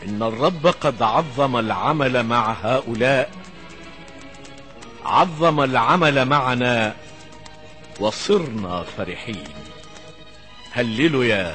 إن الرب قد عظم العمل مع هؤلاء عظم العمل معنا وصرنا فرحين هللوا يا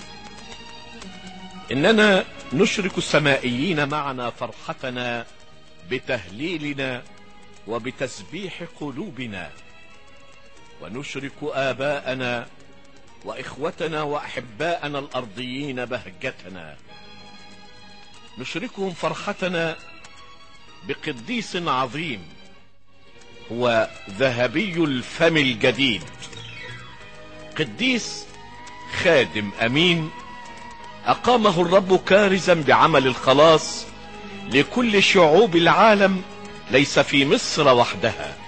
إننا نشرك السمائيين معنا فرحتنا بتهليلنا وبتسبيح قلوبنا ونشرك آباءنا وإخوتنا وأحباءنا الأرضيين بهجتنا نشركهم فرحتنا بقديس عظيم هو ذهبي الفم الجديد قديس خادم أمين أقامه الرب كارزا بعمل الخلاص لكل شعوب العالم ليس في مصر وحدها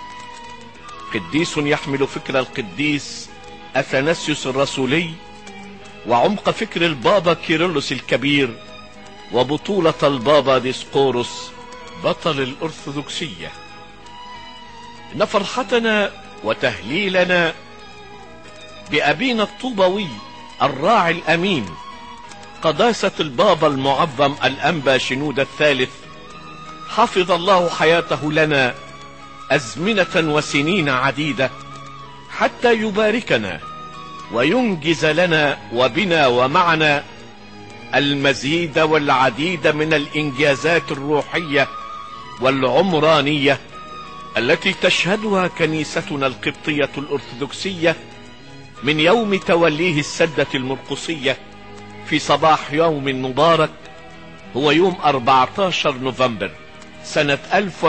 قديس يحمل فكر القديس أثناسيوس الرسولي وعمق فكر البابا كيرلس الكبير وبطولة البابا ديسقورس بطل الأرثوذكسية إن فرحتنا وتهليلنا بأبينا الطوبوي الراعي الأمين قداسة البابا المعظم الأنبا شنود الثالث حفظ الله حياته لنا أزمنة وسنين عديدة حتى يباركنا وينجز لنا وبنا ومعنا المزيد والعديد من الإنجازات الروحية والعمرانية التي تشهدها كنيستنا القبطية الأرثوذكسية من يوم توليه السدة المرقصية في صباح يوم مبارك هو يوم 14 نوفمبر سنة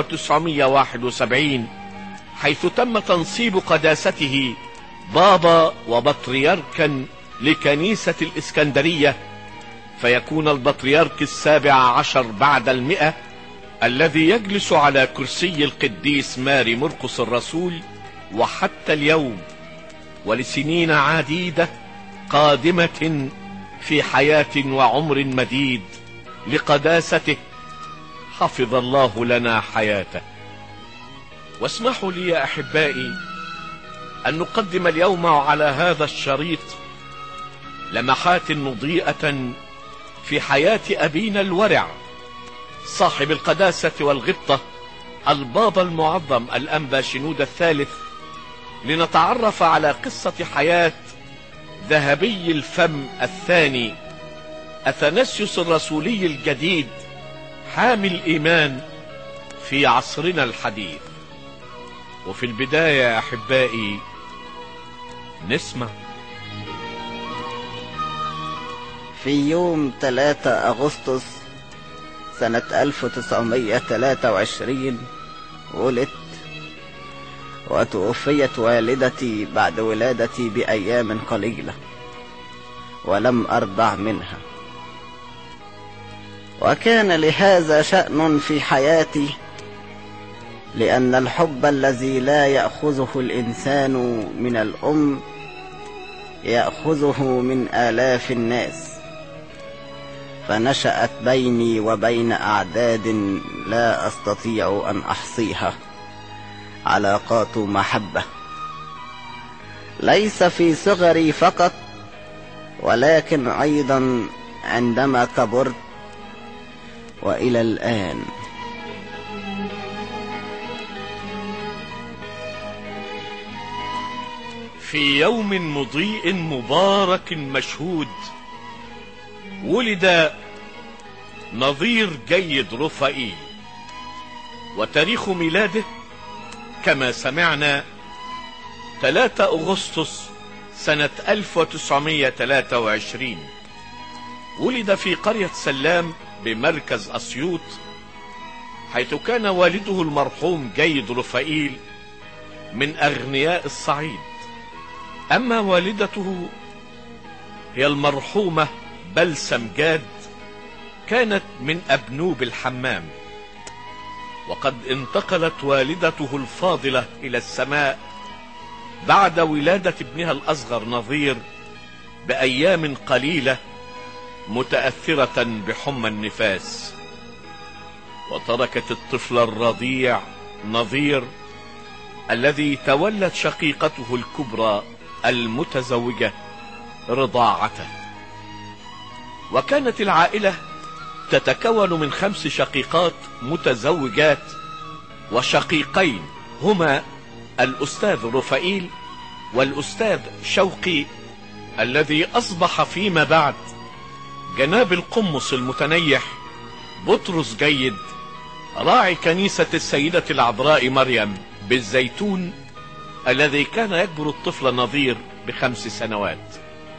1971 حيث تم تنصيب قداسته بابا وبطريركا لكنيسة الإسكندرية فيكون البطريرك السابع عشر بعد المئة الذي يجلس على كرسي القديس ماري مرقس الرسول وحتى اليوم ولسنين عديدة قادمة في حياة وعمر مديد لقداسته حفظ الله لنا حياته واسمحوا لي يا أحبائي أن نقدم اليوم على هذا الشريط لمحات مضيئة في حياة أبينا الورع صاحب القداسة والغبطة البابا المعظم الأنبا شنود الثالث لنتعرف على قصة حياة ذهبي الفم الثاني أثناسيوس الرسولي الجديد حامي الإيمان في عصرنا الحديث وفي البداية يا أحبائي نسمع في يوم 3 أغسطس سنة 1923 ولدت وتوفيت والدتي بعد ولادتي بأيام قليلة ولم أرضع منها وكان لهذا شأن في حياتي لأن الحب الذي لا يأخذه الإنسان من الأم يأخذه من آلاف الناس فنشأت بيني وبين أعداد لا أستطيع أن أحصيها علاقات محبة ليس في صغري فقط ولكن أيضا عندما كبرت وإلى الآن في يوم مضيء مبارك مشهود ولد نظير جيد رفائيل وتاريخ ميلاده كما سمعنا 3 أغسطس سنة 1923 ولد في قرية سلام بمركز أسيوط حيث كان والده المرحوم جيد رفائيل من أغنياء الصعيد أما والدته هي المرحومة بلسم جاد كانت من أبنوب الحمام وقد انتقلت والدته الفاضلة إلى السماء بعد ولادة ابنها الأصغر نظير بأيام قليلة متأثرة بحمى النفاس وتركت الطفل الرضيع نظير الذي تولت شقيقته الكبرى المتزوجة رضاعته وكانت العائلة تتكون من خمس شقيقات متزوجات وشقيقين هما الأستاذ رفائيل والأستاذ شوقي الذي أصبح فيما بعد جناب القمص المتنيح بطرس جيد راعي كنيسة السيدة العذراء مريم بالزيتون الذي كان يكبر الطفل نظير بخمس سنوات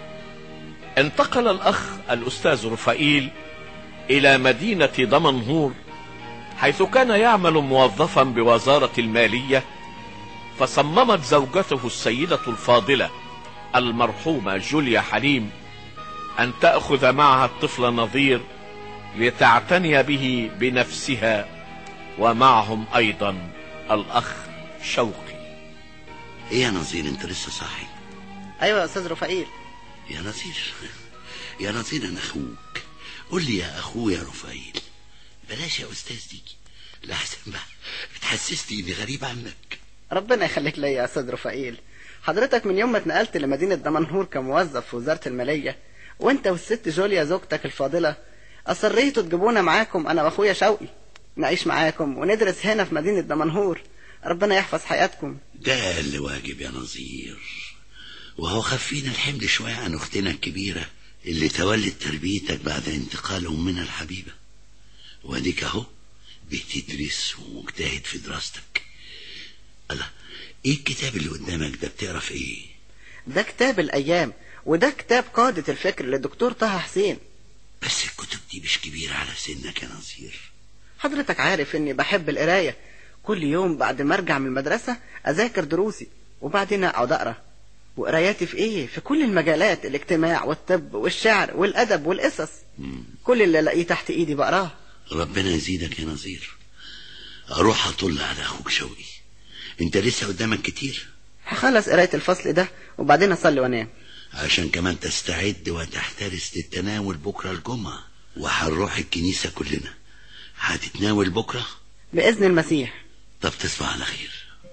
انتقل الأخ الأستاذ رفائيل إلى مدينة دمنهور حيث كان يعمل موظفا بوزارة المالية فصممت زوجته السيدة الفاضلة المرحومة جوليا حليم أن تأخذ معها الطفل نظير لتعتني به بنفسها ومعهم أيضا الأخ شوقي ايه يا نظير انت لسه صاحي ايوه يا استاذ رفائيل يا نظير يا نظير انا اخوك قول لي يا اخويا رفايل بلاش يا استاذ دي لحسن بقى بتحسسني اني غريب عنك ربنا يخليك ليا يا استاذ رفائيل حضرتك من يوم ما اتنقلت لمدينة دمنهور كموظف في وزارة المالية وانت والست جوليا زوجتك الفاضلة اصريتوا تجيبونا معاكم انا واخويا شوقي نعيش معاكم وندرس هنا في مدينة دمنهور ربنا يحفظ حياتكم ده اقل واجب يا نظير وهو خفينا الحمل شوية عن اختنا الكبيرة اللي تولت تربيتك بعد انتقال امنا الحبيبة واديك اهو بتدرس ومجتهد في دراستك الله ايه الكتاب اللي قدامك ده بتقرا في ايه ده كتاب الايام وده كتاب قادة الفكر للدكتور طه حسين بس الكتب دي مش كبيرة على سنك يا نظير حضرتك عارف اني بحب القراية كل يوم بعد ما ارجع من المدرسة اذاكر دروسي وبعدين اقعد اقرا وقراياتي في ايه في كل المجالات الاجتماع والطب والشعر والادب والقصص كل اللي الاقيه تحت ايدي بقراه ربنا يزيدك يا نظير اروح اطل على اخوك شوقي انت لسه قدامك كتير هخلص قراية الفصل ده وبعدين اصلي وانام عشان كمان تستعد وتحترس للتناول بكرة الجمعة وهنروح الكنيسة كلنا هتتناول بكرة باذن المسيح طب تصبح على خير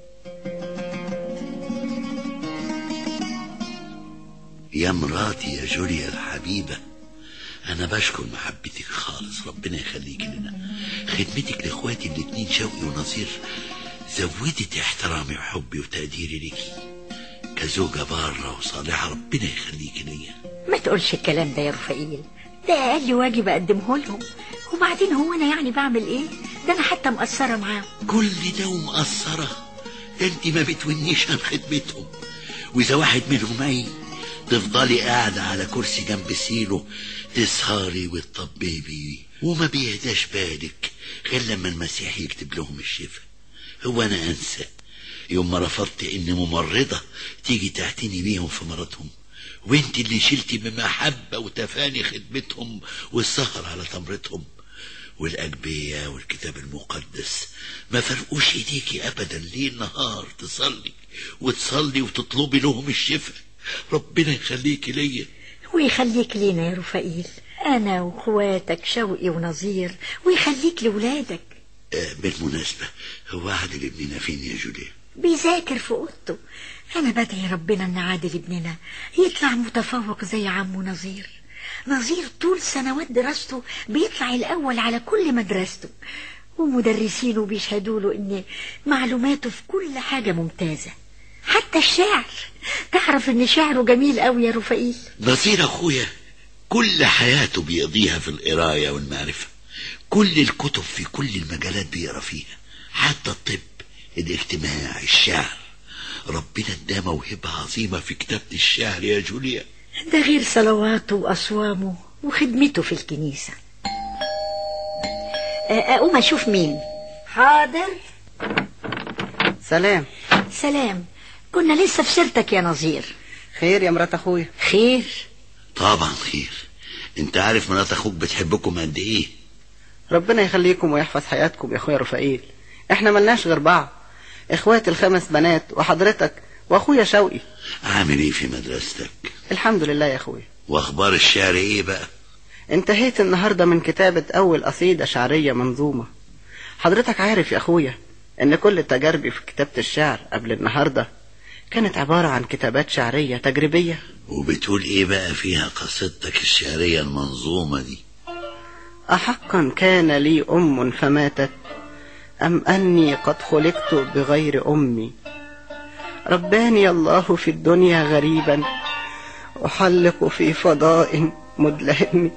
يا مراتي يا جوليا الحبيبة أنا بشكر محبتك خالص ربنا يخليك لنا خدمتك لإخواتي الاتنين شوقي ونصير زودت احترامي وحبي وتقديري ليكي كزوجة بارة وصالحة ربنا يخليك ليا ما تقولش الكلام ده يا رفائيل ده اقل واجب اقدمه لهم وبعدين هو انا يعني بعمل ايه ده انا حتى مقصره معاهم كل ده ومقصرة ده انت ما بتونيش عن خدمتهم واذا واحد منهم اي تفضلي قاعدة على كرسي جنب سيله تسهري وتطببي وما بيهداش بالك غير لما المسيح يكتب لهم الشفاء هو انا انسى يوم ما رفضت ان ممرضة تيجي تعتني بيهم في مرضهم وانت اللي شلتي بمحبة وتفاني خدمتهم والسهر على تمرتهم والأجبية والكتاب المقدس ما فرقوش ايديكي ابدا ليل نهار تصلي وتصلي وتطلبي لهم الشفاء ربنا يخليكي ليا ويخليك لينا يا رفائيل انا واخواتك شوقي ونظير ويخليك لولادك آه، بالمناسبة هو عادل ابننا فين يا جوليا بيذاكر في اوضته انا بدعي ربنا ان عادل ابننا يطلع متفوق زي عمه نظير نظير طول سنوات دراسته بيطلع الاول على كل مدرسته ومدرسينه بيشهدوا له ان معلوماته في كل حاجه ممتازه حتى الشعر تعرف ان شعره جميل قوي يا رفائيل نصير اخويا كل حياته بيقضيها في القراية والمعرفة كل الكتب في كل المجالات بيقرا فيها حتى الطب الاجتماع الشعر ربنا اداه موهبة عظيمة في كتابة الشعر يا جوليا ده غير صلواته وأصوامه وخدمته في الكنيسة أ- أقوم أشوف مين حاضر سلام سلام كنا لسه في سيرتك يا نظير خير يا مرات اخويا خير طبعا خير انت عارف مرات اخوك بتحبكم قد ايه ربنا يخليكم ويحفظ حياتكم يا اخويا رفائيل احنا ملناش غير بعض اخواتي الخمس بنات وحضرتك واخويا شوقي عامل ايه في مدرستك الحمد لله يا اخويا واخبار الشعر ايه بقى انتهيت النهاردة من كتابة أول قصيدة شعرية منظومة حضرتك عارف يا أخويا إن كل تجاربي في كتابة الشعر قبل النهاردة كانت عبارة عن كتابات شعرية تجريبية وبتقول ايه بقى فيها قصيدتك الشعرية المنظومة دي أحقا كان لي أم فماتت أم أني قد خلقت بغير أمي رباني الله في الدنيا غريبا أحلق في فضاء مدلهم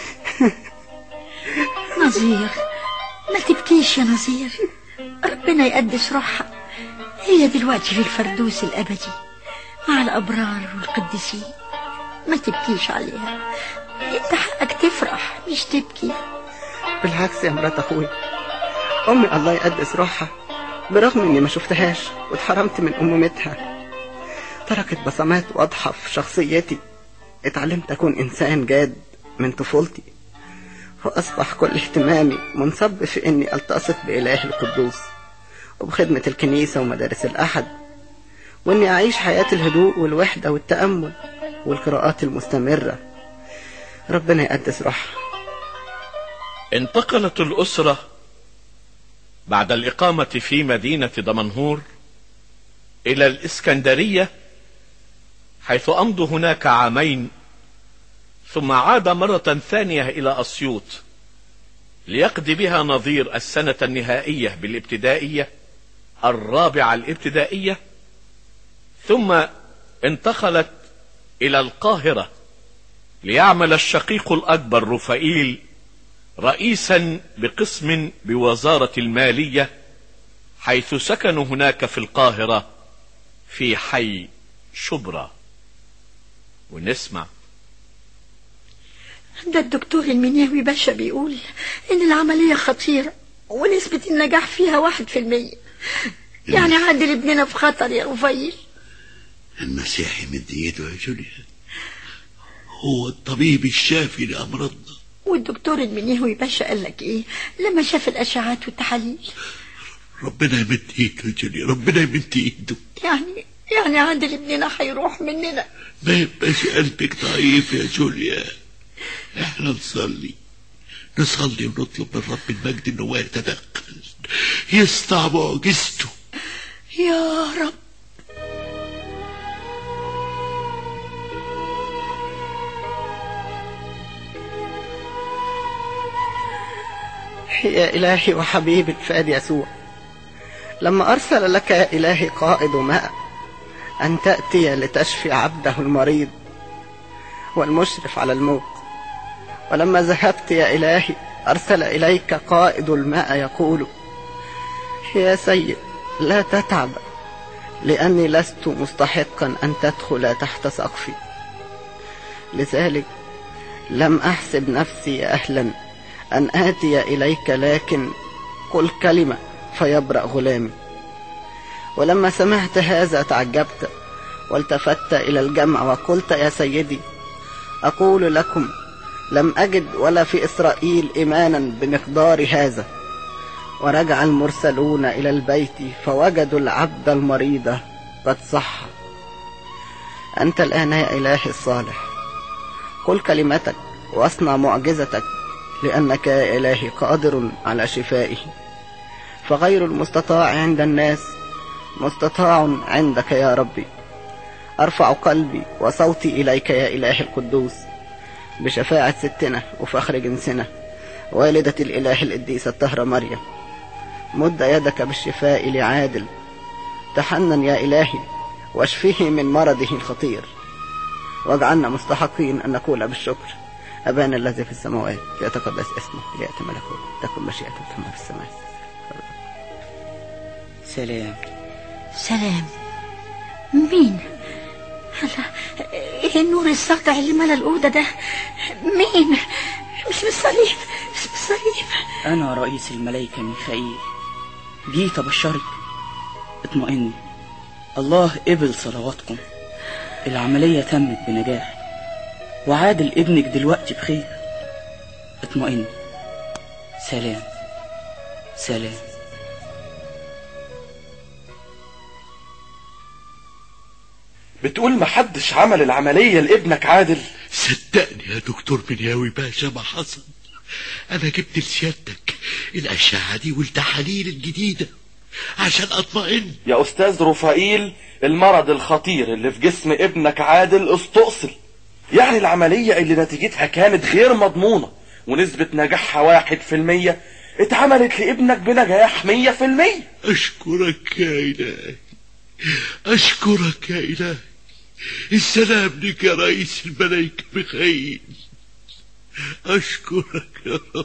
نظير ما تبكيش يا نظير ربنا يقدس روحها هي دلوقتي في الفردوس الأبدي مع الأبرار والقديسين ما تبكيش عليها انت حقك تفرح مش تبكي بالعكس يا مرات أخوي أمي الله يقدس روحها برغم إني ما شفتهاش واتحرمت من أمومتها تركت بصمات واضحة في شخصيتي اتعلمت أكون إنسان جاد من طفولتي فأصبح كل اهتمامي منصب في إني ألتصق بإله القدوس وبخدمة الكنيسة ومدارس الأحد وإني أعيش حياة الهدوء والوحدة والتأمل والقراءات المستمرة ربنا يقدس روحها انتقلت الأسرة بعد الإقامة في مدينة دمنهور إلى الإسكندرية حيث أمضوا هناك عامين ثم عاد مرة ثانية إلى أسيوط ليقضي بها نظير السنة النهائية بالابتدائية الرابعة الابتدائية ثم انتقلت إلى القاهرة ليعمل الشقيق الأكبر رفائيل رئيسا بقسم بوزارة المالية حيث سكنوا هناك في القاهرة في حي شبرا ونسمع ده الدكتور المنياوي باشا بيقول ان العملية خطيرة ونسبة النجاح فيها واحد في المية يعني عادل ابننا في خطر يا رفيل المسيح يمد ايده يا جوليا هو الطبيب الشافي لأمراضنا والدكتور المنياوي باشا قال لك ايه لما شاف الاشعاعات والتحاليل ربنا يمد ايده يا جوليا ربنا يمد ايده يعني يعني عادل ابننا هيروح مننا ما يبقاش قلبك ضعيف يا جوليا احنا نصلي نصلي ونطلب من رب المجد انه هو يتدخل يصنع معجزته يا رب يا إلهي وحبيبي الفاد يسوع لما أرسل لك يا إلهي قائد ماء أن تأتي لتشفي عبده المريض والمشرف على الموت ولما ذهبت يا إلهي أرسل إليك قائد الماء يقول يا سيد لا تتعب لأني لست مستحقا أن تدخل تحت سقفي لذلك لم أحسب نفسي أهلا أن آتي إليك لكن قل كلمة فيبرأ غلامي ولما سمعت هذا تعجبت والتفت إلى الجمع وقلت يا سيدي أقول لكم لم أجد ولا في إسرائيل إيمانا بمقدار هذا ورجع المرسلون إلى البيت فوجدوا العبد المريض قد صح أنت الآن يا إلهي الصالح قل كلمتك واصنع معجزتك لأنك يا إلهي قادر على شفائه فغير المستطاع عند الناس مستطاع عندك يا ربي أرفع قلبي وصوتي إليك يا إله القدوس بشفاعة ستنا وفخر جنسنا والدة الإله القديسة الطهرة مريم مد يدك بالشفاء لعادل تحنن يا إلهي واشفه من مرضه الخطير واجعلنا مستحقين أن نقول بالشكر أبانا الذي في السماوات ليتقدس اسمه ليأتي ملكوته تكن مشيئته كما في السماء سلام سلام مين هلا ايه النور الساطع اللي ملا الأوضة ده مين مش بالصليب مش بالصليب أنا رئيس الملائكة ميخائيل جيت أبشرك اطمئني الله قبل صلواتكم العملية تمت بنجاح وعادل ابنك دلوقتي بخير اطمئني سلام سلام بتقول محدش عمل العملية لابنك عادل صدقني يا دكتور بنياوي باشا ما حصل انا جبت لسيادتك الاشعه دي والتحاليل الجديده عشان اطمئن يا أستاذ رفائيل المرض الخطير اللي في جسم ابنك عادل استؤصل يعني العملية اللي نتيجتها كانت غير مضمونة ونسبة نجاحها واحد في المية اتعملت لابنك بنجاح مية في المية أشكرك يا إلهي أشكرك يا إلهي السلام لك يا رئيس الملائكة ميخائيل أشكرك يا رب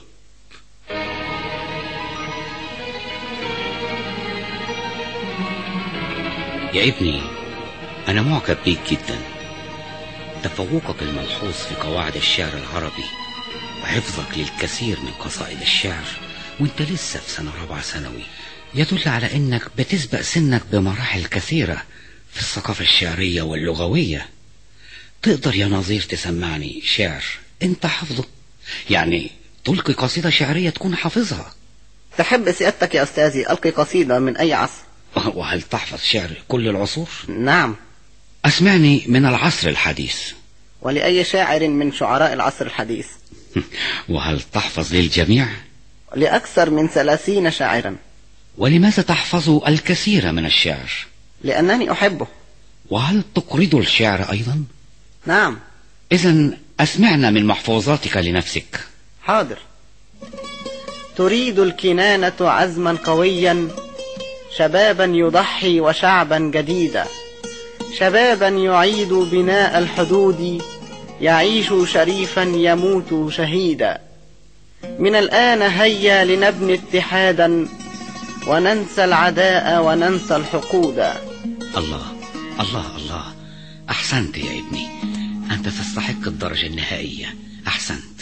يا ابني أنا معجب بيك جدا تفوقك الملحوظ في قواعد الشعر العربي وحفظك للكثير من قصائد الشعر وانت لسه في سنة رابعة ثانوي يدل على انك بتسبق سنك بمراحل كثيرة في الثقافة الشعرية واللغوية تقدر يا نظير تسمعني شعر انت حافظه يعني تلقي قصيدة شعرية تكون حافظها تحب سيادتك يا أستاذي ألقي قصيدة من أي عصر وهل تحفظ شعر كل العصور نعم اسمعني من العصر الحديث ولأي شاعر من شعراء العصر الحديث وهل تحفظ للجميع لأكثر من ثلاثين شاعرا ولماذا تحفظ الكثير من الشعر لأنني أحبه وهل تقرض الشعر أيضا نعم إذا أسمعنا من محفوظاتك لنفسك حاضر تريد الكنانة عزما قويا شبابا يضحي وشعبا جديدا شبابا يعيد بناء الحدود يعيش شريفا يموت شهيدا من الآن هيا لنبني اتحادا وننسى العداء وننسى الحقود الله الله الله أحسنت يا ابني أنت تستحق الدرجة النهائية أحسنت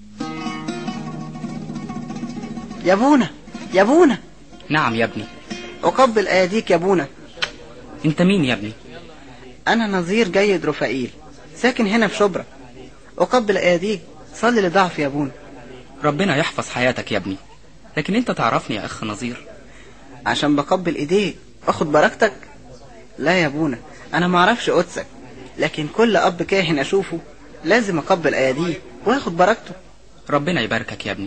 يا بونا يا بونا نعم يا ابني أقبل أيديك يا بونا انت مين يا ابني أنا نظير جيد رفائيل ساكن هنا في شبرا أقبل أيديك صلي لضعفي يا بونا ربنا يحفظ حياتك يا ابني لكن انت تعرفني يا اخ نظير عشان بقبل ايديك اخد بركتك لا يا ابونا انا ما اعرفش قدسك لكن كل اب كاهن اشوفه لازم اقبل اياديه واخد بركته ربنا يباركك يا ابني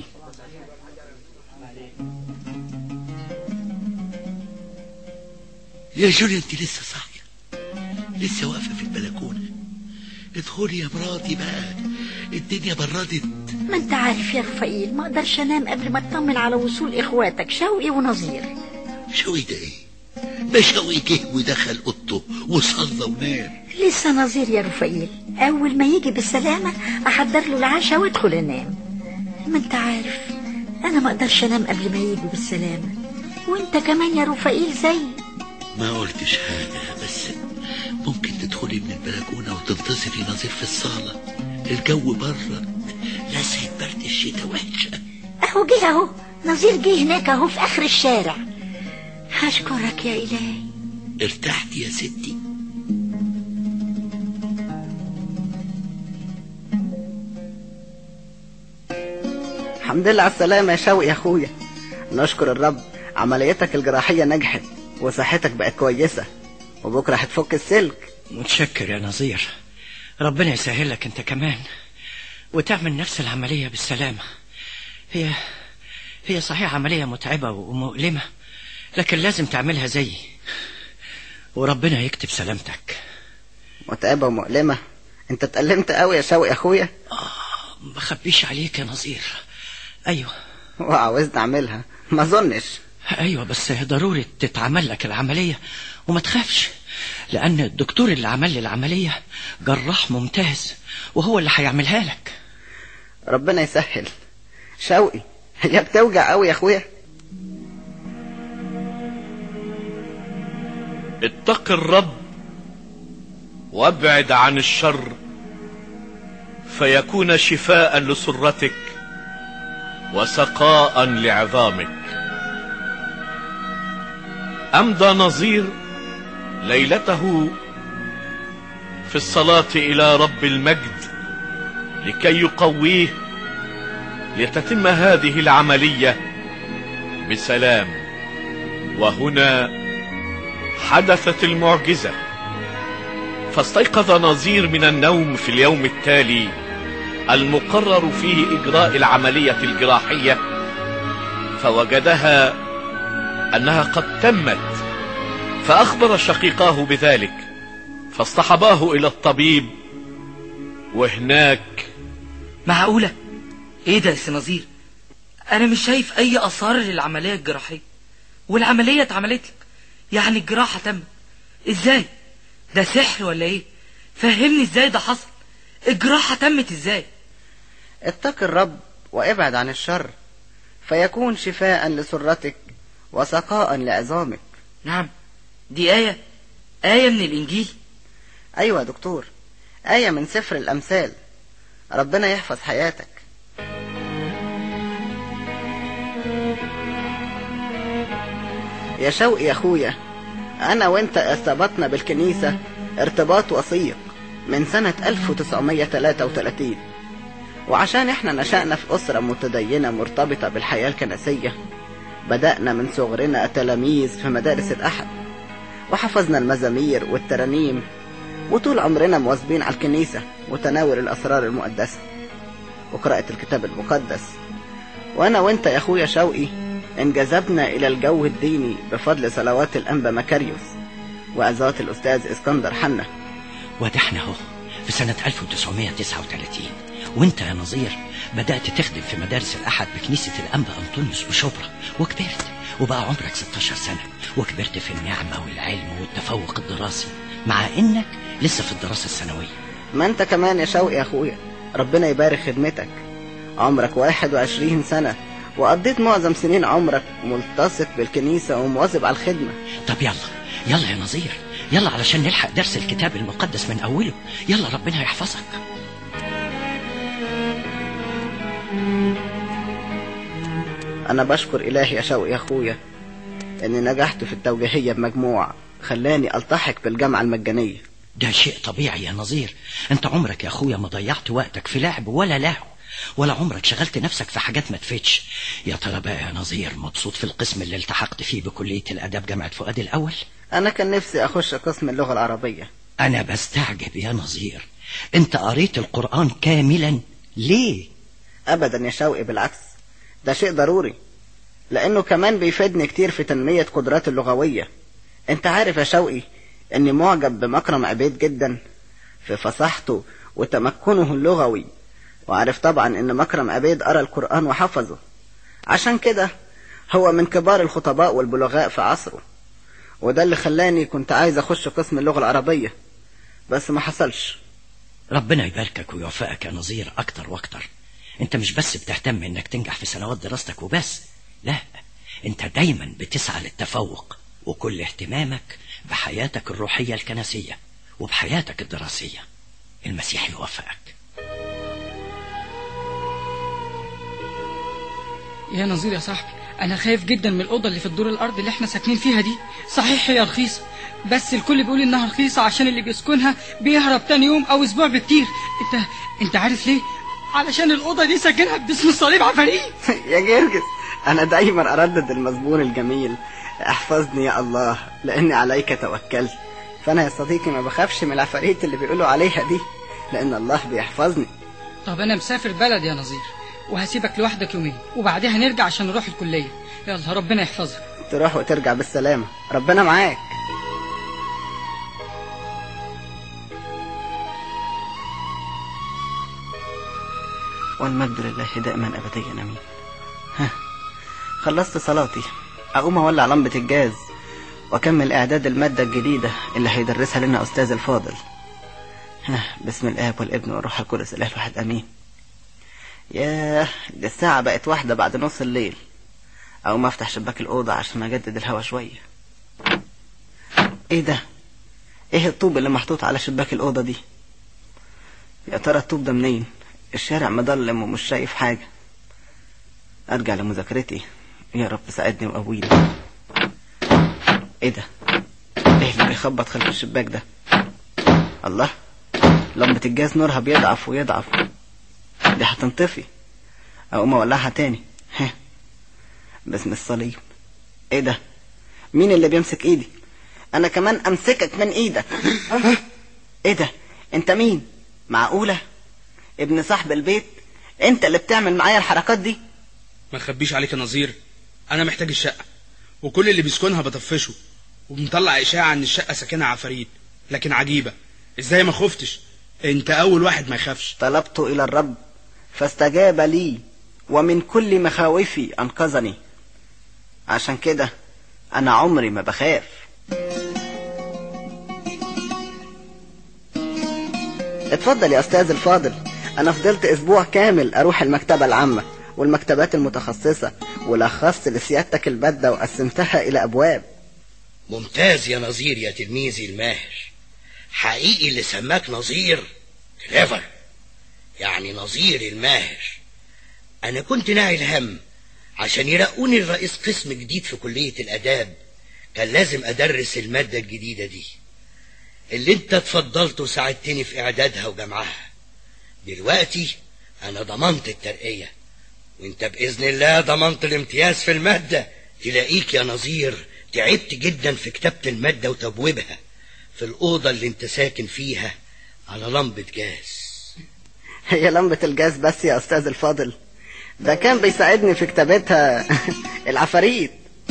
يا جولي انت لسه صاحية لسه واقفة في البلكونة ادخلي يا مراتي بقى الدنيا بردت ما انت عارف يا رفائيل ما اقدرش انام قبل ما اطمن على وصول اخواتك شوقي ونظير شوي ده ايه ده شوي جه ودخل اوضته وصلى ونام لسه نظير يا رفائيل اول ما يجي بالسلامة احضر له العشاء وادخل انام ما انت عارف انا ما اقدرش انام قبل ما يجي بالسلامة وانت كمان يا رفائيل زي ما قلتش حاجة بس ممكن تدخلي من البلكونة وتنتظري نظير في الصالة الجو برد لسعة برد الشتاء وحشة اهو جه اهو نظير جه هناك اهو في اخر الشارع هشكرك يا الهي ارتحتي يا ستي الحمد لله على السلامة يا شوقي يا اخويا نشكر الرب عمليتك الجراحية نجحت وصحتك بقت كويسة وبكرة هتفك السلك متشكر يا نظير ربنا يسهل لك انت كمان وتعمل نفس العملية بالسلامة هي هي صحيح عملية متعبة ومؤلمة لكن لازم تعملها زيي وربنا يكتب سلامتك متعبة ومؤلمة انت اتألمت قوي يا شوقي يا اخويا ما خبيش عليك يا نظير ايوه وعاوزني اعملها ما اظنش ايوه بس ضروري تتعمل لك العملية وما تخافش لان الدكتور اللي عمل لي العملية جراح ممتاز وهو اللي هيعملها لك ربنا يسهل شوقي هي بتوجع قوي يا اخويا اتق الرب وابعد عن الشر فيكون شفاء لسرتك وسقاء لعظامك امضى نظير ليلته في الصلاه الى رب المجد لكي يقويه لتتم هذه العمليه بسلام وهنا حدثت المعجزه فاستيقظ نظير من النوم في اليوم التالي المقرر فيه اجراء العمليه الجراحيه فوجدها انها قد تمت فاخبر شقيقاه بذلك فاصطحباه الى الطبيب وهناك معقولة ايه ده يا سي نظير انا مش شايف اي اثار للعمليه الجراحيه والعمليه اتعملت لك يعني الجراحه تم ازاي ده سحر ولا ايه فهمني ازاي ده حصل الجراحه تمت ازاي اتق الرب وابعد عن الشر فيكون شفاء لسرتك وسقاء لعظامك نعم دي ايه ايه من الانجيل ايوه يا دكتور آية من سفر الأمثال ربنا يحفظ حياتك يا شوقي يا أخويا أنا وأنت ارتبطنا بالكنيسة ارتباط وثيق من سنة 1933 وعشان احنا نشأنا في أسرة متدينة مرتبطة بالحياة الكنسية بدأنا من صغرنا تلاميذ في مدارس الأحد وحفظنا المزامير والترانيم وطول عمرنا مواظبين على الكنيسة وتناول الأسرار المقدسة وقراءة الكتاب المقدس وأنا وأنت يا أخويا شوقي انجذبنا إلى الجو الديني بفضل صلوات الأنبا مكاريوس وأذات الأستاذ اسكندر حنة وده احنا اهو في سنة 1939 وانت يا نظير بدأت تخدم في مدارس الأحد بكنيسة الأنبا أنطونيوس بشبرا وكبرت وبقى عمرك 16 سنة وكبرت في النعمة والعلم والتفوق الدراسي مع انك لسه في الدراسة الثانوية ما أنت كمان يا شوقي يا أخويا ربنا يبارك خدمتك عمرك 21 سنة وقضيت معظم سنين عمرك ملتصق بالكنيسة ومواظب على الخدمة طب يلا يلا يا نظير يلا علشان نلحق درس الكتاب المقدس من أوله يلا ربنا يحفظك أنا بشكر إلهي يا شوقي يا أخويا إني نجحت في التوجيهية بمجموع خلاني ألتحق بالجامعة المجانية ده شيء طبيعي يا نظير انت عمرك يا اخويا ما ضيعت وقتك في لعب ولا لهو ولا عمرك شغلت نفسك في حاجات ما تفيدش يا ترى بقى يا نظير مبسوط في القسم اللي التحقت فيه بكلية الأداب جامعة فؤاد الأول أنا كان نفسي أخش قسم اللغة العربية أنا بستعجب يا نظير أنت قريت القرآن كاملا ليه؟ أبدا يا شوقي بالعكس ده شيء ضروري لأنه كمان بيفيدني كتير في تنمية قدراتي اللغوية أنت عارف يا شوقي إني معجب بمكرم عبيد جدا في فصاحته وتمكنه اللغوي وعارف طبعا إن مكرم عبيد قرأ القرآن وحفظه عشان كده هو من كبار الخطباء والبلغاء في عصره وده اللي خلاني كنت عايز أخش قسم اللغة العربية بس ما حصلش ربنا يباركك ويوفقك يا نظير أكتر وأكتر أنت مش بس بتهتم إنك تنجح في سنوات دراستك وبس لا أنت دايما بتسعى للتفوق وكل اهتمامك بحياتك الروحية الكنسية وبحياتك الدراسية المسيح يوفقك يا نظير يا صاحبي انا خايف جدا من الاوضه اللي في الدور الارضي اللي احنا ساكنين فيها دي صحيح هي رخيصه بس الكل بيقول انها رخيصه عشان اللي بيسكنها بيهرب تاني يوم او اسبوع بكتير انت انت عارف ليه علشان الاوضه دي ساكنها باسم الصليب عفاريت يا جرجس أنا دايما أردد المزمور الجميل احفظني يا الله لأني عليك توكلت فأنا يا صديقي ما بخافش من العفاريت اللي بيقولوا عليها دي لأن الله بيحفظني طب انا مسافر بلد يا نظير وهسيبك لوحدك يومين وبعدها نرجع عشان نروح الكليه يلا ربنا يحفظك تروح وترجع بالسلامة ربنا معاك والمجد لله دائما أبديا أمين ها خلصت صلاتي أقوم أولع لمبة الجاز وأكمل إعداد المادة الجديدة اللي هيدرسها لنا أستاذ الفاضل ها بسم الآب والابن والروح القدس الإله الواحد أمين ياه دي الساعة بقت واحدة بعد نص الليل أقوم أفتح شباك الأوضة عشان أجدد الهوا شوية إيه ده؟ إيه الطوب اللي محطوط على شباك الأوضة دي؟ يا ترى الطوب ده منين؟ الشارع مضلم ومش شايف حاجة أرجع لمذاكرتي يا رب ساعدني وقويني إيه ده؟ إيه اللي بيخبط خلف الشباك ده؟ الله لمبة الجاز نورها بيضعف ويضعف دي هتنطفي أقوم أولعها تاني ها باسم الصليب ايه ده مين اللي بيمسك ايدي انا كمان امسكك من ايدك ايه ده انت مين معقولة ابن صاحب البيت انت اللي بتعمل معايا الحركات دي ما نخبيش عليك يا نظير انا محتاج الشقه وكل اللي بيسكنها بطفشه وبنطلع اشاعه ان الشقه ساكنها عفاريت لكن عجيبه ازاي ما خفتش انت اول واحد ما يخافش طلبت الى الرب فاستجاب لي ومن كل مخاوفي أنقذني عشان كده أنا عمري ما بخاف اتفضل يا أستاذ الفاضل أنا فضلت أسبوع كامل أروح المكتبة العامة والمكتبات المتخصصة ولخصت لسيادتك المادة وقسمتها إلى أبواب ممتاز يا نظير يا تلميذي الماهر حقيقي اللي سماك نظير كليفر يعني نظير الماهر انا كنت ناعي الهم عشان يرقوني الرئيس قسم جديد في كلية الاداب كان لازم ادرس المادة الجديدة دي اللي انت اتفضلت وساعدتني في اعدادها وجمعها دلوقتي انا ضمنت الترقية وانت باذن الله ضمنت الامتياز في المادة تلاقيك يا نظير تعبت جدا في كتابة المادة وتبويبها في الأوضة اللي انت ساكن فيها على لمبة جاز هي لمبة الجاز بس يا أستاذ الفاضل ده كان بيساعدني في كتابتها العفاريت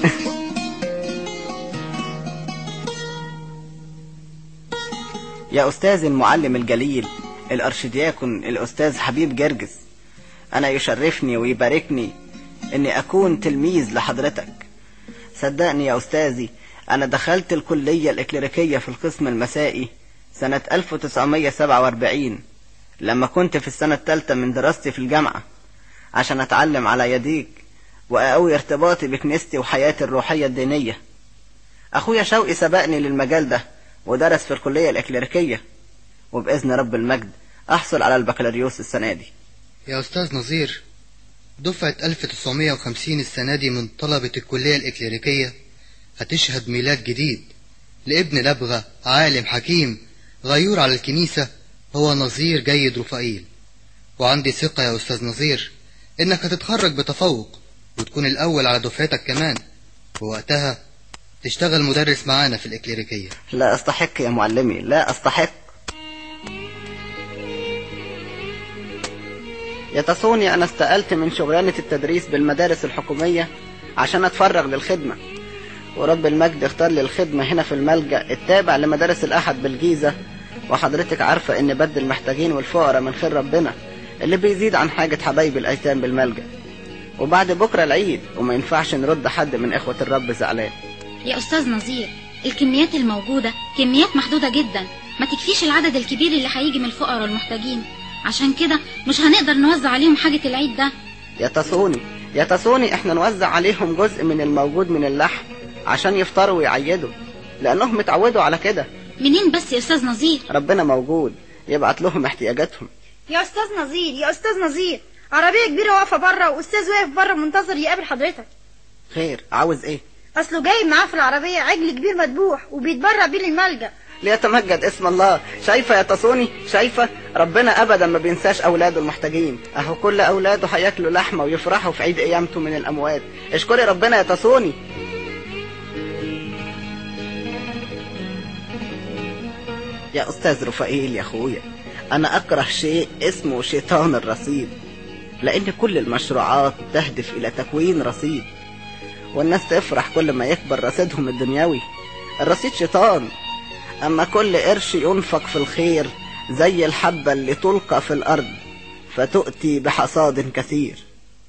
يا أستاذ المعلم الجليل الأرشدياكون الأستاذ حبيب جرجس أنا يشرفني ويباركني إني أكون تلميذ لحضرتك صدقني يا أستاذي أنا دخلت الكلية الإكليريكية في القسم المسائي سنة 1947 لما كنت في السنة الثالثة من دراستي في الجامعة عشان أتعلم على يديك وأقوي ارتباطي بكنيستي وحياتي الروحية الدينية أخويا شوقي سبقني للمجال ده ودرس في الكلية الإكليريكية وبإذن رب المجد أحصل على البكالوريوس السنة دي يا أستاذ نظير دفعة 1950 السنة دي من طلبة الكلية الإكليريكية هتشهد ميلاد جديد لابن لبغة عالم حكيم غيور على الكنيسة هو نظير جيد رفائيل وعندي ثقة يا أستاذ نظير إنك هتتخرج بتفوق وتكون الأول على دفعتك كمان ووقتها تشتغل مدرس معانا في الإكليريكية لا أستحق يا معلمي لا أستحق يتصوني أنا استقلت من شغلانة التدريس بالمدارس الحكومية عشان أتفرغ للخدمة ورب المجد اختار لي الخدمة هنا في الملجأ التابع لمدارس الأحد بالجيزة وحضرتك عارفة إن بد المحتاجين والفقراء من خير ربنا اللي بيزيد عن حاجة حبايب الأيتام بالملجأ وبعد بكرة العيد وما ينفعش نرد حد من إخوة الرب زعلان يا أستاذ نظير الكميات الموجودة كميات محدودة جدا ما تكفيش العدد الكبير اللي هيجي من الفقراء والمحتاجين عشان كده مش هنقدر نوزع عليهم حاجة العيد ده يا تصوني يا تصوني احنا نوزع عليهم جزء من الموجود من اللحم عشان يفطروا ويعيدوا لأنهم اتعودوا على كده منين بس يا أستاذ نظير ربنا موجود يبعت لهم احتياجاتهم يا استاذ نظير يا استاذ نظير عربيه كبيره واقفه بره واستاذ واقف بره منتظر يقابل حضرتك خير عاوز ايه اصله جايب معاه في العربيه عجل كبير مذبوح وبيتبرع بيه للملجأ ليتمجد اسم الله شايفة يا تصوني شايفة ربنا أبدا ما بينساش أولاده المحتاجين أهو كل أولاده هياكلوا لحمة ويفرحوا في عيد قيامته من الأموات اشكري ربنا يا تصوني يا أستاذ رفائيل يا أخويا أنا أكره شيء اسمه شيطان الرصيد لأن كل المشروعات تهدف إلى تكوين رصيد والناس تفرح كل ما يكبر رصيدهم الدنيوي الرصيد شيطان أما كل قرش ينفق في الخير زي الحبة اللي تلقى في الأرض فتؤتي بحصاد كثير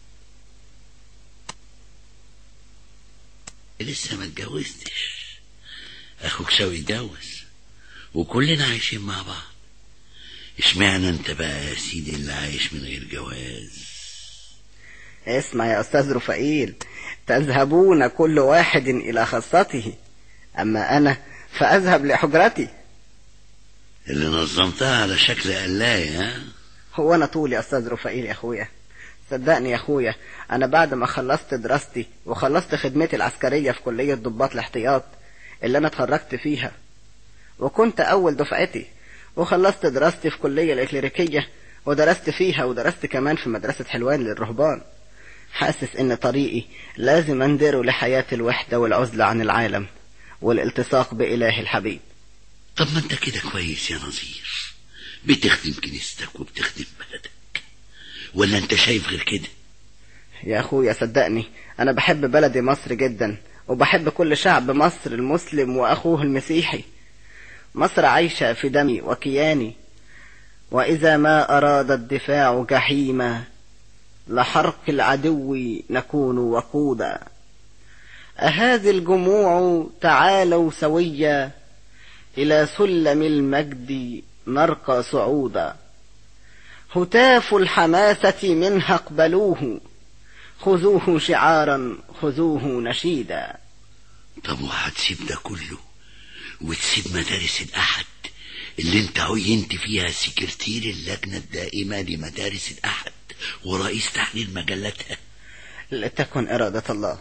لسه ما اتجوزتش اخوك شوقي اتجوز وكلنا عايشين مع بعض اشمعنى انت بقى يا سيدي اللي عايش من غير جواز اسمع يا أستاذ رفائيل تذهبون كل واحد إلى خاصته أما أنا فأذهب لحجرتي اللي نظمتها على شكل قلاية ها هو أنا طول يا أستاذ رفائيل يا أخويا صدقني يا أخويا أنا بعد ما خلصت دراستي وخلصت خدمتي العسكرية في كلية ضباط الاحتياط اللي أنا اتخرجت فيها وكنت أول دفعتي وخلصت دراستي في كلية الإكليريكية ودرست فيها ودرست كمان في مدرسة حلوان للرهبان حاسس إن طريقي لازم أندره لحياة الوحدة والعزلة عن العالم والالتصاق بإله الحبيب طب ما انت كده كويس يا نظير بتخدم كنيستك وبتخدم بلدك ولا انت شايف غير كده يا أخويا صدقني أنا بحب بلدي مصر جدا وبحب كل شعب مصر المسلم وأخوه المسيحي مصر عايشة في دمي وكياني وإذا ما أراد الدفاع جحيما لحرق العدو نكون وقودا أهذه الجموع تعالوا سويا إلى سلم المجد نرقى صعودا هتاف الحماسة منها اقبلوه خذوه شعارا خذوه نشيدا طب وهتسيب ده كله وتسيب مدارس الأحد اللي انت عينت فيها سكرتير اللجنة الدائمة لمدارس الأحد ورئيس تحرير مجلتها لتكن إرادة الله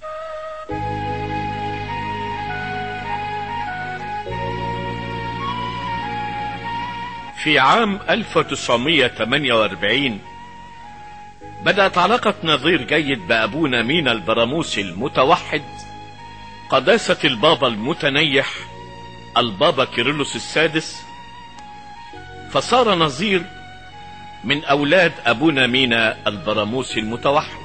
في عام 1948 بدأت علاقة نظير جيد بأبونا مينا البراموسي المتوحد قداسة البابا المتنيح البابا كيرلس السادس فصار نظير من أولاد أبونا مينا البراموسي المتوحد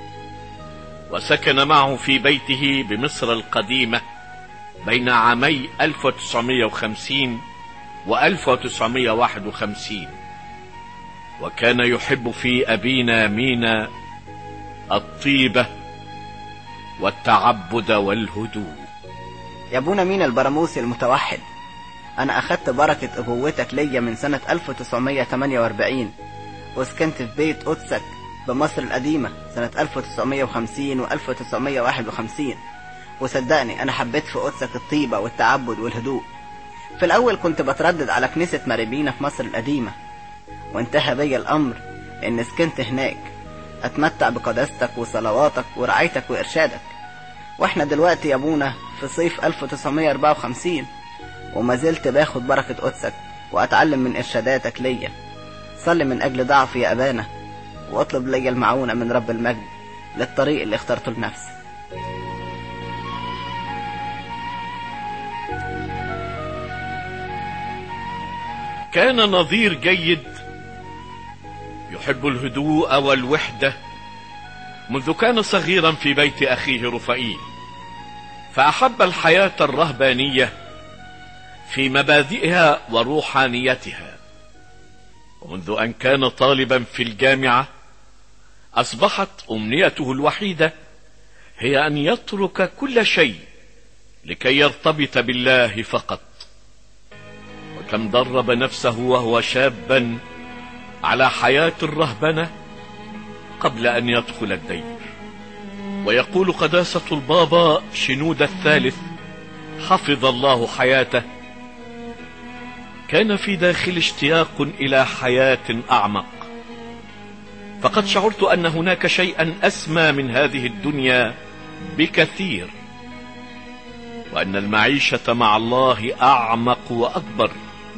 وسكن معه في بيته بمصر القديمة بين عامي 1950 و 1951 وكان يحب في أبينا مينا الطيبة والتعبد والهدوء يا ابونا مين البراموسي المتوحد انا اخدت بركة ابوتك ليا من سنة 1948 وسكنت في بيت قدسك بمصر القديمة سنة 1950 و 1951 وصدقني انا حبيت في قدسك الطيبة والتعبد والهدوء في الاول كنت بتردد على كنيسة ماريبينا في مصر القديمة وانتهى بيا الامر ان سكنت هناك اتمتع بقداستك وصلواتك ورعايتك وارشادك واحنا دلوقتي يا ابونا في صيف 1954 وما زلت باخد بركة قدسك واتعلم من ارشاداتك ليا صلي من اجل ضعفي يا ابانا واطلب ليا المعونة من رب المجد للطريق اللي اخترته لنفسي كان نظير جيد يحب الهدوء والوحدة منذ كان صغيرا في بيت أخيه رفائيل فأحب الحياة الرهبانية في مبادئها وروحانيتها ومنذ أن كان طالبا في الجامعة أصبحت أمنيته الوحيدة هي أن يترك كل شيء لكي يرتبط بالله فقط وكم درب نفسه وهو شابا على حياة الرهبنة قبل أن يدخل الدير ويقول قداسة البابا شنود الثالث حفظ الله حياته كان في داخل اشتياق إلى حياة أعمق فقد شعرت أن هناك شيئا أسمى من هذه الدنيا بكثير وأن المعيشة مع الله أعمق وأكبر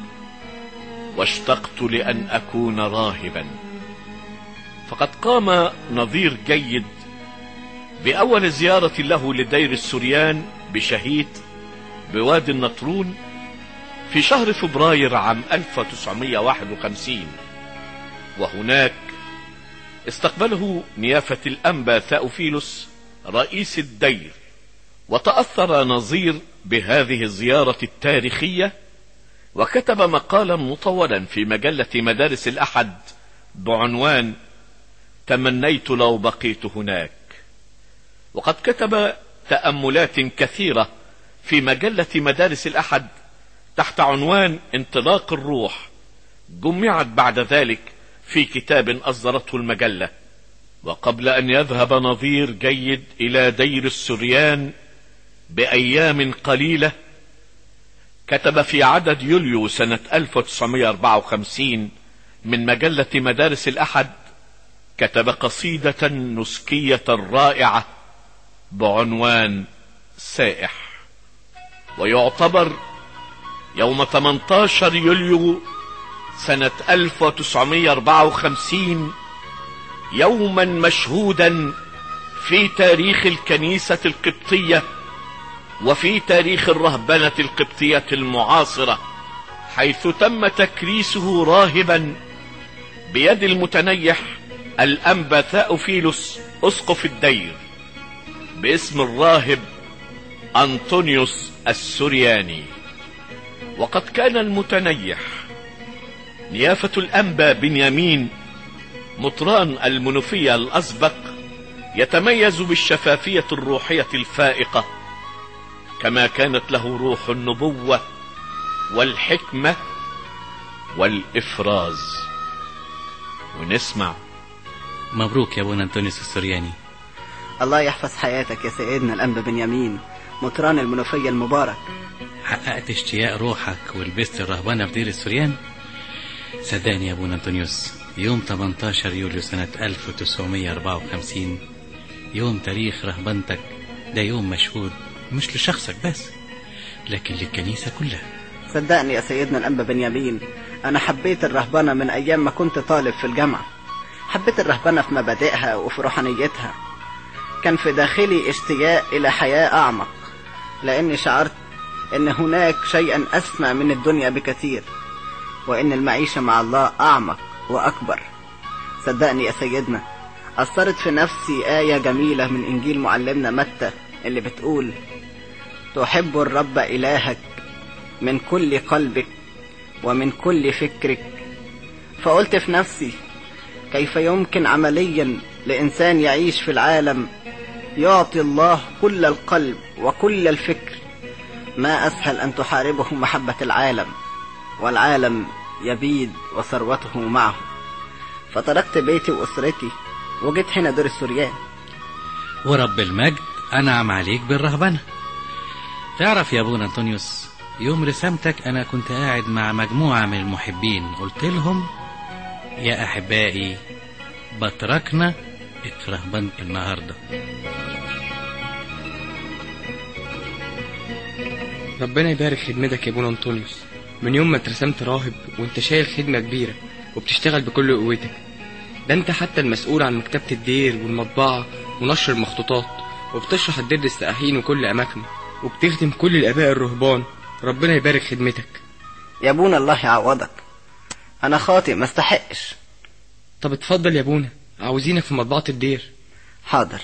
واشتقت لأن أكون راهبا فقد قام نظير جيد بأول زيارة له لدير السريان بشهيد بوادي النطرون في شهر فبراير عام 1951 وهناك استقبله نيافة الأنبا ثاوفيلوس رئيس الدير وتأثر نظير بهذه الزيارة التاريخية وكتب مقالا مطولا في مجلة مدارس الأحد بعنوان تمنيت لو بقيت هناك وقد كتب تأملات كثيرة في مجلة مدارس الأحد تحت عنوان انطلاق الروح جمعت بعد ذلك في كتاب أصدرته المجلة وقبل أن يذهب نظير جيد إلى دير السريان بأيام قليلة كتب في عدد يوليو سنة 1954 من مجلة مدارس الأحد كتب قصيدة نسكية رائعة بعنوان سائح ويعتبر يوم 18 يوليو سنة 1954 يوما مشهودا في تاريخ الكنيسة القبطية وفي تاريخ الرهبنة القبطية المعاصرة حيث تم تكريسه راهبا بيد المتنيح الأنبا ثاوفيلوس أسقف الدير باسم الراهب أنطونيوس السرياني وقد كان المتنيح نيافة الأنبا بنيامين مطران المنوفية الأسبق يتميز بالشفافية الروحية الفائقة كما كانت له روح النبوة والحكمة والإفراز ونسمع مبروك يا ابونا انطونيوس السورياني الله يحفظ حياتك يا سيدنا الأنبا بنيامين مطران المنوفية المبارك حققت اشتياق روحك ولبست الرهبنة في دير السوريان صدقني يا ابونا انطونيوس يوم 18 يوليو سنة 1954 يوم تاريخ رهبنتك ده يوم مشهود مش لشخصك بس لكن للكنيسة كلها صدقني يا سيدنا الأنبا بنيامين أنا حبيت الرهبنة من أيام ما كنت طالب في الجامعة حبيت الرهبنة في مبادئها وفي روحانيتها كان في داخلي اشتياق إلى حياة أعمق لأني شعرت أن هناك شيئا أسمى من الدنيا بكثير وأن المعيشة مع الله أعمق وأكبر صدقني يا سيدنا أثرت في نفسي آية جميلة من إنجيل معلمنا متى اللي بتقول تحب الرب إلهك من كل قلبك ومن كل فكرك فقلت في نفسي كيف يمكن عمليا لإنسان يعيش في العالم يعطي الله كل القلب وكل الفكر ما أسهل أن تحاربه محبة العالم والعالم يبيد وثروته معه فتركت بيتي وأسرتي وجيت هنا دور السوريان ورب المجد أنعم عليك بالرهبنة تعرف يا ابونا انطونيوس يوم رسامتك أنا كنت قاعد مع مجموعة من المحبين قلت لهم يا أحبائي بتركنا اترهبن النهاردة ربنا يبارك خدمتك يا ابونا انطونيوس من يوم ما اترسمت راهب وانت شايل خدمة كبيرة وبتشتغل بكل قوتك ده انت حتى المسؤول عن مكتبة الدير والمطبعة ونشر المخطوطات وبتشرح الدير للسائحين وكل أماكنه وبتخدم كل الآباء الرهبان ربنا يبارك خدمتك يا ابونا الله يعوضك أنا خاطئ ما استحقش طب اتفضل يا ابونا عاوزينك في مطبعة الدير حاضر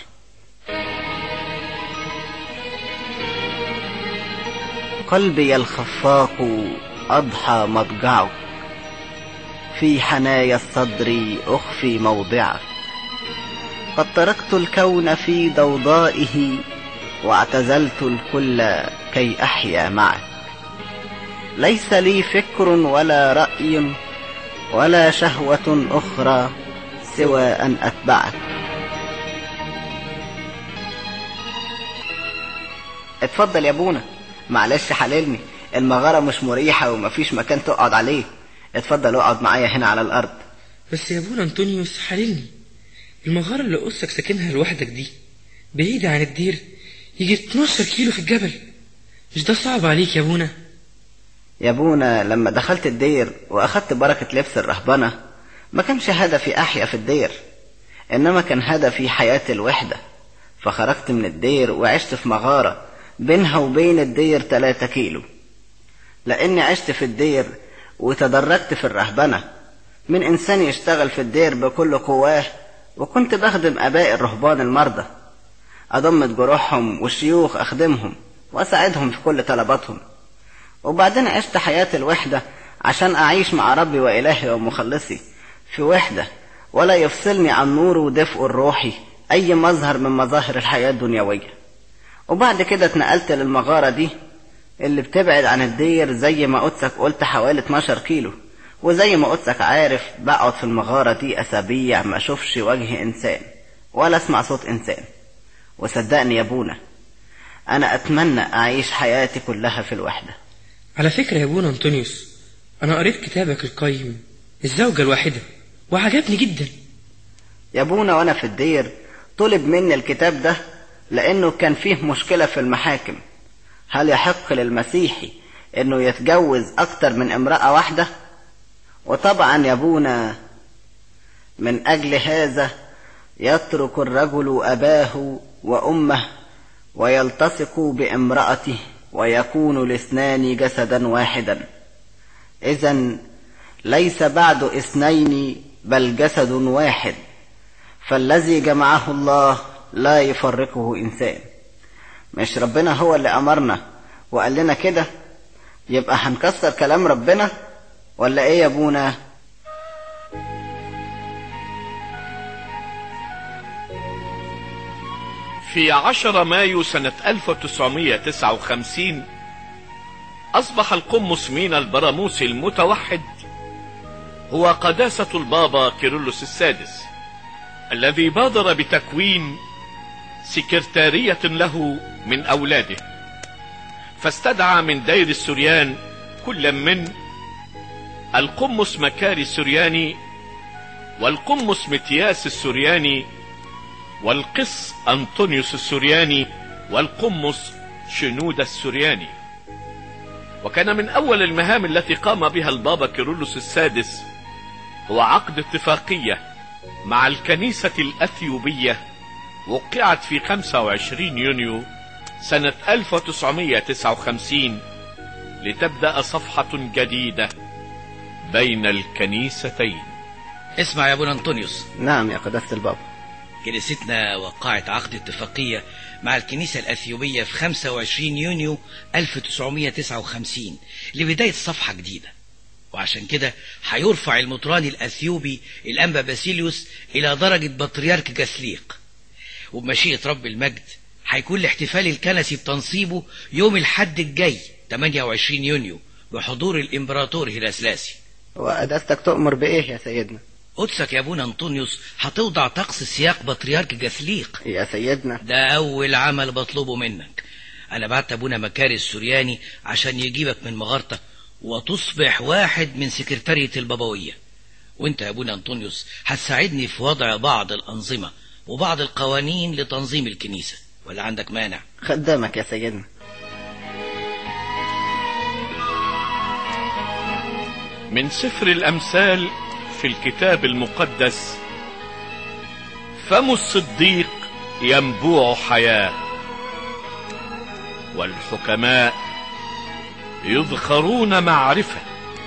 قلبي الخفاق أضحى مضجعه في حنايا الصدر أخفي موضعه قد تركت الكون في ضوضائه واعتزلت الكل كي أحيا معك ليس لي فكر ولا رأي ولا شهوة أخرى سوى أن أتبعك اتفضل يا ابونا معلش حللني المغارة مش مريحة ومفيش مكان تقعد عليه اتفضل اقعد معايا هنا على الأرض بس يا ابونا انطونيوس حللني المغارة اللي أسك ساكنها لوحدك دي بعيدة عن الدير يجي 12 كيلو في الجبل مش ده صعب عليك يا ابونا يا ابونا لما دخلت الدير واخدت بركة لبس الرهبنة ما كانش هدفي احيا في الدير انما كان هدفي حياة الوحدة فخرجت من الدير وعشت في مغارة بينها وبين الدير 3 كيلو لاني عشت في الدير وتدرجت في الرهبنة من انسان يشتغل في الدير بكل قواه وكنت بخدم اباء الرهبان المرضى اضمت جروحهم والشيوخ اخدمهم واساعدهم في كل طلباتهم وبعدين عشت حياة الوحدة عشان أعيش مع ربي وإلهي ومخلصي في وحدة ولا يفصلني عن نوره ودفئه الروحي أي مظهر من مظاهر الحياة الدنيوية وبعد كده اتنقلت للمغارة دي اللي بتبعد عن الدير زي ما قدسك قلت حوالي 12 كيلو وزي ما قدسك عارف بقعد في المغارة دي أسابيع ما أشوفش وجه إنسان ولا أسمع صوت إنسان وصدقني يا ابونا أنا أتمنى أعيش حياتي كلها في الوحدة على فكرة يا ابونا انطونيوس انا قريت كتابك القيم الزوجة الواحدة وعجبني جدا يا ابونا وانا في الدير طلب مني الكتاب ده لانه كان فيه مشكلة في المحاكم هل يحق للمسيحي انه يتجوز اكتر من امرأة واحدة وطبعا يا ابونا من اجل هذا يترك الرجل اباه وامه ويلتصق بامرأته ويكون الاثنان جسدا واحدا اذا ليس بعد اثنين بل جسد واحد فالذي جمعه الله لا يفرقه انسان مش ربنا هو اللي امرنا وقال لنا كده يبقى هنكسر كلام ربنا ولا ايه يا ابونا في 10 مايو سنة 1959 أصبح القمص مينا البراموسي المتوحد هو قداسة البابا كيرلس السادس الذي بادر بتكوين سكرتارية له من أولاده فاستدعى من دير السريان كل من القمص مكاري السرياني والقمص متياس السرياني والقس أنطونيوس السرياني والقمص شنود السرياني وكان من أول المهام التي قام بها البابا كيرلس السادس هو عقد اتفاقية مع الكنيسة الأثيوبية وقعت في 25 يونيو سنة 1959 لتبدأ صفحة جديدة بين الكنيستين اسمع يا ابونا انطونيوس نعم يا قداسة البابا كنيستنا وقعت عقد اتفاقية مع الكنيسة الأثيوبية في 25 يونيو 1959 لبداية صفحة جديدة وعشان كده هيرفع المطران الأثيوبي الأنبا باسيليوس إلى درجة بطريرك جاثليق وبمشيئة رب المجد هيكون الاحتفال الكنسي بتنصيبه يوم الحد الجاي 28 يونيو بحضور الإمبراطور هيراسلاسي وقداستك تؤمر بإيه يا سيدنا قدسك يا ابونا انطونيوس هتوضع طقس سياق بطريرك جاثليق يا سيدنا ده أول عمل بطلبه منك أنا بعت أبونا مكاري السورياني عشان يجيبك من مغارتك وتصبح واحد من سكرتارية البابوية وانت يا ابونا انطونيوس هتساعدني في وضع بعض الأنظمة وبعض القوانين لتنظيم الكنيسة ولا عندك مانع خدامك يا سيدنا من سفر الأمثال في الكتاب المقدس فم الصديق ينبوع حياة والحكماء يذخرون معرفة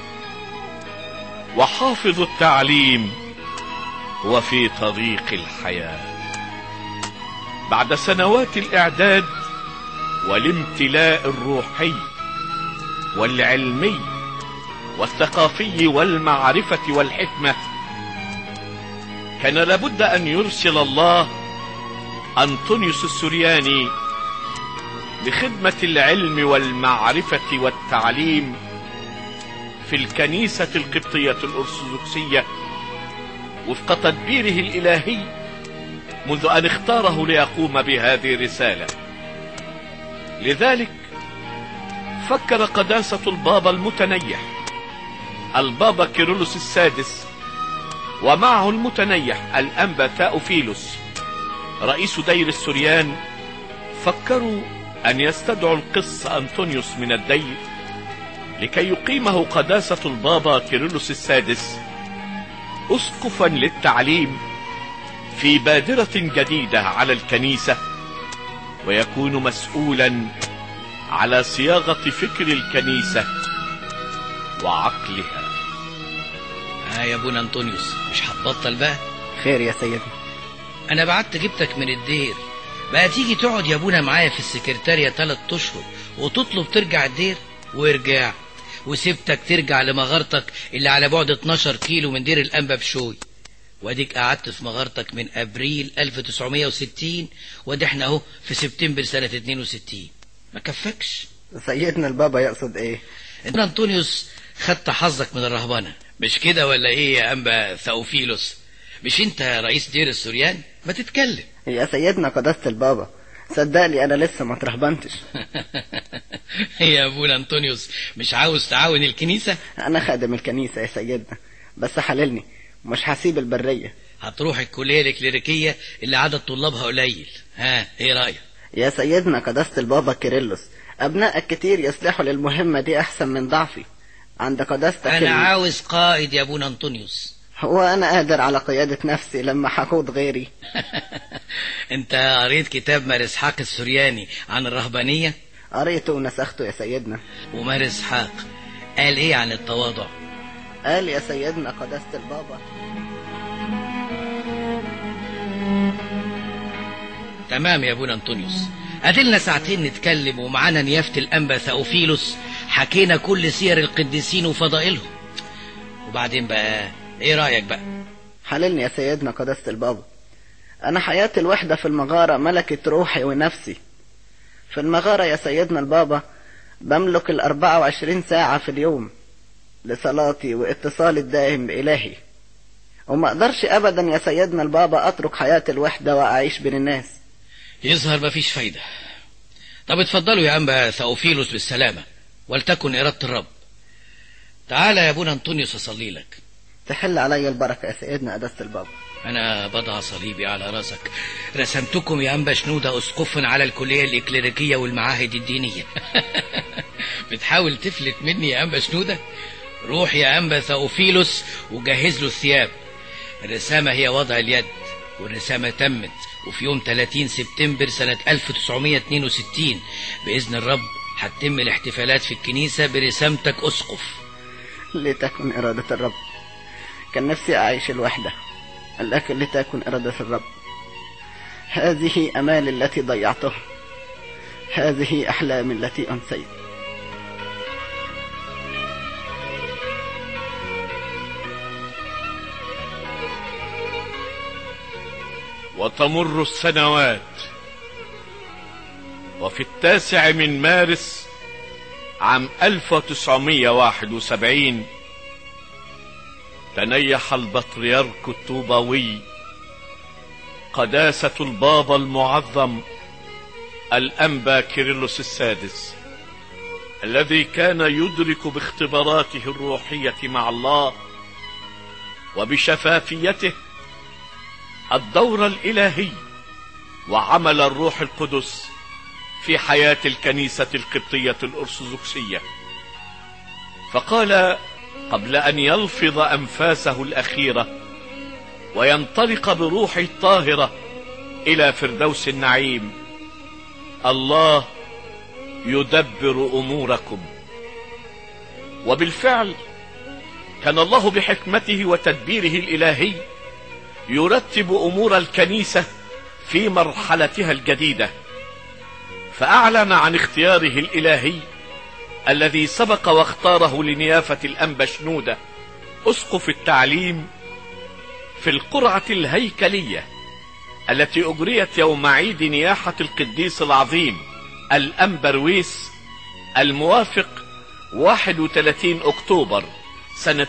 وحافظ التعليم هو في طريق الحياة بعد سنوات الإعداد والامتلاء الروحي والعلمي والثقافي والمعرفة والحكمة كان لابد أن يرسل الله أنطونيوس السرياني لخدمة العلم والمعرفة والتعليم في الكنيسة القبطية الأرثوذكسية وفق تدبيره الإلهي منذ أن اختاره ليقوم بهذه الرسالة لذلك فكر قداسة البابا المتنيح البابا كيرلس السادس ومعه المتنيح الأنبا ثاوفيلوس رئيس دير السريان فكروا أن يستدعوا القس أنطونيوس من الدير لكي يقيمه قداسة البابا كيرلس السادس أسقفا للتعليم في بادرة جديدة على الكنيسة ويكون مسؤولا على صياغة فكر الكنيسة وعقلها ها يا ابونا انطونيوس مش هتبطل بقى خير يا سيدنا انا بعت جبتك من الدير بقى تيجي تقعد يا ابونا معايا في السكرتارية تلات اشهر وتطلب ترجع الدير ورجعت وسبتك ترجع لمغارتك اللي على بعد 12 كيلو من دير الانبا بشوي واديك قعدت في مغارتك من ابريل 1960 وادي احنا اهو في سبتمبر سنة 62 ما كفكش سيدنا البابا يقصد ايه انت انطونيوس خدت حظك من الرهبنة مش كده ولا ايه يا انبا ثاوفيلوس مش انت رئيس دير السوريان ما تتكلم يا سيدنا قداسة البابا صدقني انا لسه ما اترهبنتش يا ابونا انطونيوس مش عاوز تعاون الكنيسة انا خادم الكنيسة يا سيدنا بس حللني مش هسيب البرية هتروح الكلية الكليريكية اللي عدد طلابها قليل ها ايه رأيك يا سيدنا قداسة البابا كيرلس ابنائك كتير يصلحوا للمهمة دي احسن من ضعفي عند قداستك انا ال- عاوز قائد يا ابونا انطونيوس هو انا قادر على قيادة نفسي لما هقود غيري انت قريت كتاب مار اسحاق السورياني عن الرهبانية قريته ونسخته يا سيدنا ومار اسحاق قال ايه عن التواضع قال يا سيدنا قداسة البابا تمام يا ابونا انطونيوس ادلنا ساعتين نتكلم ومعانا نيافة الانبا ثاوفيلوس حكينا كل سير القديسين وفضائلهم وبعدين بقى ايه رأيك بقى حللني يا سيدنا قداسة البابا أنا حياة الوحدة في المغارة ملكت روحي ونفسي في المغارة يا سيدنا البابا بملك الأربعة وعشرين ساعة في اليوم لصلاتي واتصالي الدائم بإلهي وما أقدرش أبدا يا سيدنا البابا أترك حياة الوحدة وأعيش بين الناس يظهر مفيش فايدة طب اتفضلوا يا أنبا ثأوفيلوس بالسلامة ولتكن إرادة الرب تعالى يا أبونا أنطونيوس أصلي لك تحل علي البركة يا سيدنا قداسة البابا أنا بضع صليبي على راسك رسمتكم يا أنبا شنودة أسقفا على الكلية الإكليريكية والمعاهد الدينية بتحاول تفلت مني يا أنبا شنودة روح يا أنبا ثأوفيلوس وجهز له الثياب الرسامة هي وضع اليد والرسامة تمت وفي يوم 30 سبتمبر سنة 1962 بإذن الرب هتتم الاحتفالات في الكنيسة برسامتك أسقف لتكن إرادة الرب كان نفسي أعيش الوحدة لكن لتكن إرادة الرب هذه أمالي التي ضيعتها هذه أحلامي التي أنسيت وتمر السنوات وفي التاسع من مارس عام 1971 تنيح البطريرك الطوباوي قداسة البابا المعظم الأنبا كيرلس السادس الذي كان يدرك باختباراته الروحية مع الله وبشفافيته الدور الإلهي وعمل الروح القدس في حياة الكنيسة القبطية الأرثوذكسية فقال قبل أن يلفظ أنفاسه الأخيرة وينطلق بروحه الطاهرة إلى فردوس النعيم الله يدبر أموركم وبالفعل كان الله بحكمته وتدبيره الإلهي يرتب أمور الكنيسة في مرحلتها الجديدة فأعلن عن اختياره الإلهي الذي سبق واختاره لنيافة الأنبا شنودة أسقف التعليم في القرعة الهيكلية التي أجريت يوم عيد نياحة القديس العظيم الأنبرويس الموافق 31 أكتوبر سنة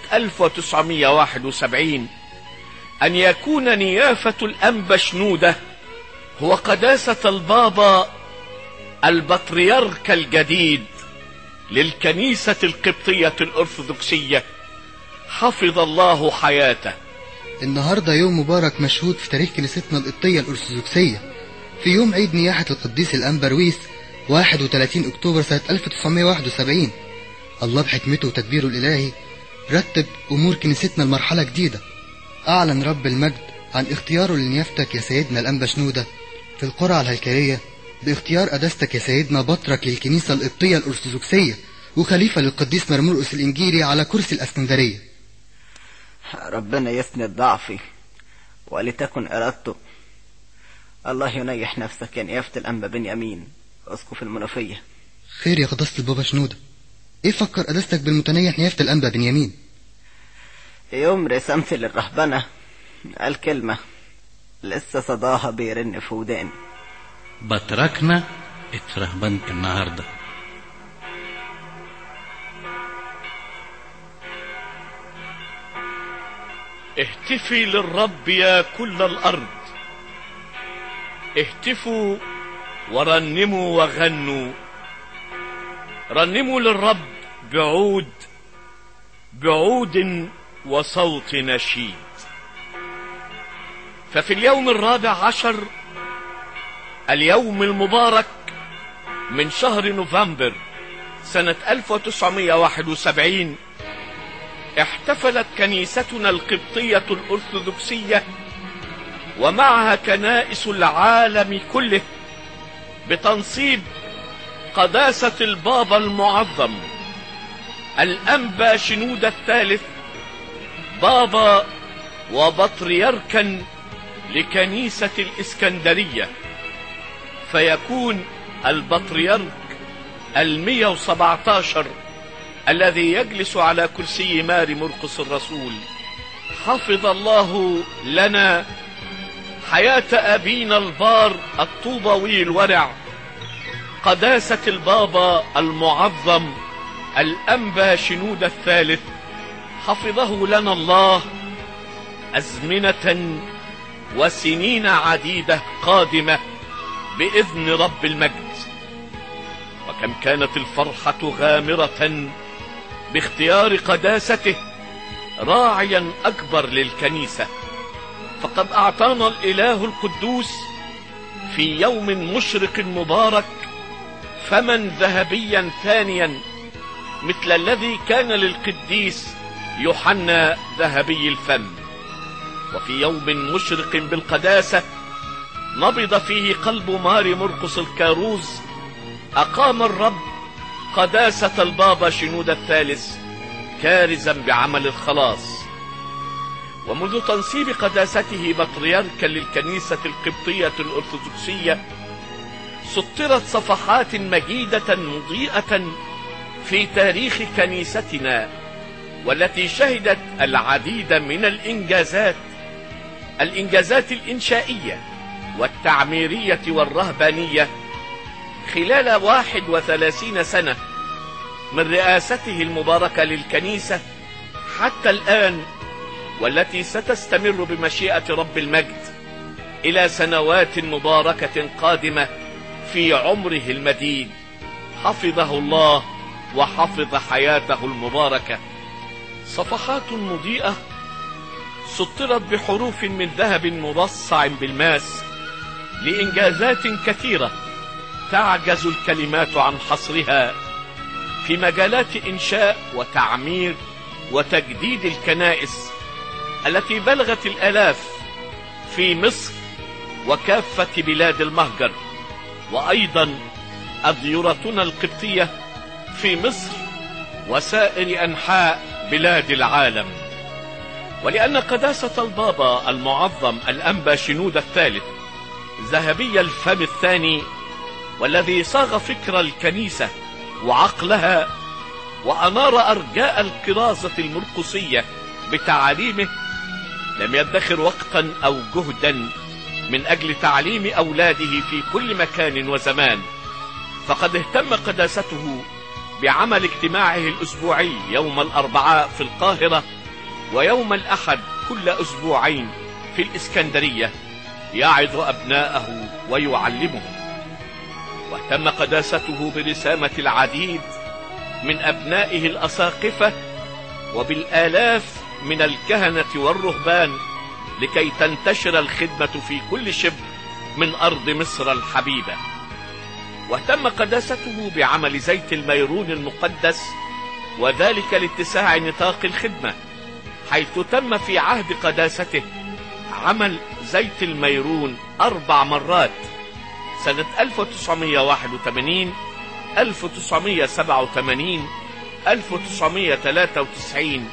1971 أن يكون نيافة الأنبا شنودة هو قداسة البابا البطريرك الجديد للكنيسة القبطية الأرثوذكسية حفظ الله حياته النهاردة يوم مبارك مشهود في تاريخ كنيستنا القبطية الأرثوذكسية في يوم عيد نياحة القديس الأنبرويس 31 أكتوبر سنة 1971 الله بحكمته وتدبيره الإلهي رتب أمور كنيستنا لمرحلة جديدة أعلن رب المجد عن اختياره لنيافتك يا سيدنا الأنبا شنودة في القرعة الهيكلية باختيار قداستك يا سيدنا بطرك للكنيسة القبطية الأرثوذكسية وخليفة للقديس مرمرقس الإنجيلي على كرسي الأسكندرية ربنا يسند ضعفي ولتكن إرادته الله ينيح نفسك يا نيافة الأنبا بنيامين أسقف المنوفية خير يا قداسة البابا شنودة إيه فكر قداستك بالمتنيح نيافة الأنبا بنيامين يوم رسمت للرهبنة قال كلمة لسه صداها بيرن في وداني بتركنا اترهبنت النهاردة اهتفي للرب يا كل الأرض اهتفوا ورنموا وغنوا رنموا للرب بعود بعود وصوت نشيد ففي اليوم الرابع عشر اليوم المبارك من شهر نوفمبر سنة 1971 احتفلت كنيستنا القبطية الأرثوذكسية ومعها كنائس العالم كله بتنصيب قداسة البابا المعظم الأنبا شنود الثالث بابا وبطريركا لكنيسة الإسكندرية فيكون البطريرك المية وسبعتاشر الذي يجلس على كرسي ماري مرقس الرسول حفظ الله لنا حياة أبينا البار الطوبوي الورع قداسة البابا المعظم الأنبا شنود الثالث حفظه لنا الله أزمنة وسنين عديدة قادمة بإذن رب المجد وكم كانت الفرحة غامرة باختيار قداسته راعيا أكبر للكنيسة فقد أعطانا الإله القدوس في يوم مشرق مبارك فمن ذهبيا ثانيا مثل الذي كان للقديس يوحنا ذهبي الفم وفي يوم مشرق بالقداسة نبض فيه قلب ماري مرقس الكاروز أقام الرب قداسة البابا شنود الثالث كارزا بعمل الخلاص ومنذ تنصيب قداسته بطريركا للكنيسة القبطية الأرثوذكسية سطرت صفحات مجيدة مضيئة في تاريخ كنيستنا والتي شهدت العديد من الإنجازات الإنجازات الإنشائية والتعميرية والرهبانية خلال واحد وثلاثين سنة من رئاسته المباركة للكنيسة حتى الآن والتي ستستمر بمشيئة رب المجد إلى سنوات مباركة قادمة في عمره المديد حفظه الله وحفظ حياته المباركة صفحات مضيئة سطرت بحروف من ذهب مرصع بالماس لإنجازات كثيرة تعجز الكلمات عن حصرها في مجالات إنشاء وتعمير وتجديد الكنائس التي بلغت الآلاف في مصر وكافة بلاد المهجر وأيضا أديرتنا القبطية في مصر وسائر أنحاء بلاد العالم ولأن قداسة البابا المعظم الأنبا شنود الثالث ذهبي الفم الثاني والذي صاغ فكر الكنيسة وعقلها وأنار أرجاء الكرازة المرقسية بتعاليمه لم يدخر وقتا أو جهدا من أجل تعليم أولاده في كل مكان وزمان فقد اهتم قداسته بعمل اجتماعه الأسبوعي يوم الأربعاء في القاهرة ويوم الأحد كل أسبوعين في الإسكندرية يعظ أبناءه ويعلمهم واهتم قداسته برسامة العديد من أبنائه الأساقفة وبالآلاف من الكهنة والرهبان لكي تنتشر الخدمة في كل شبر من أرض مصر الحبيبة واهتم قداسته بعمل زيت الميرون المقدس وذلك لاتساع نطاق الخدمة حيث تم في عهد قداسته عمل زيت الميرون أربع مرات سنة 1981 1987 1993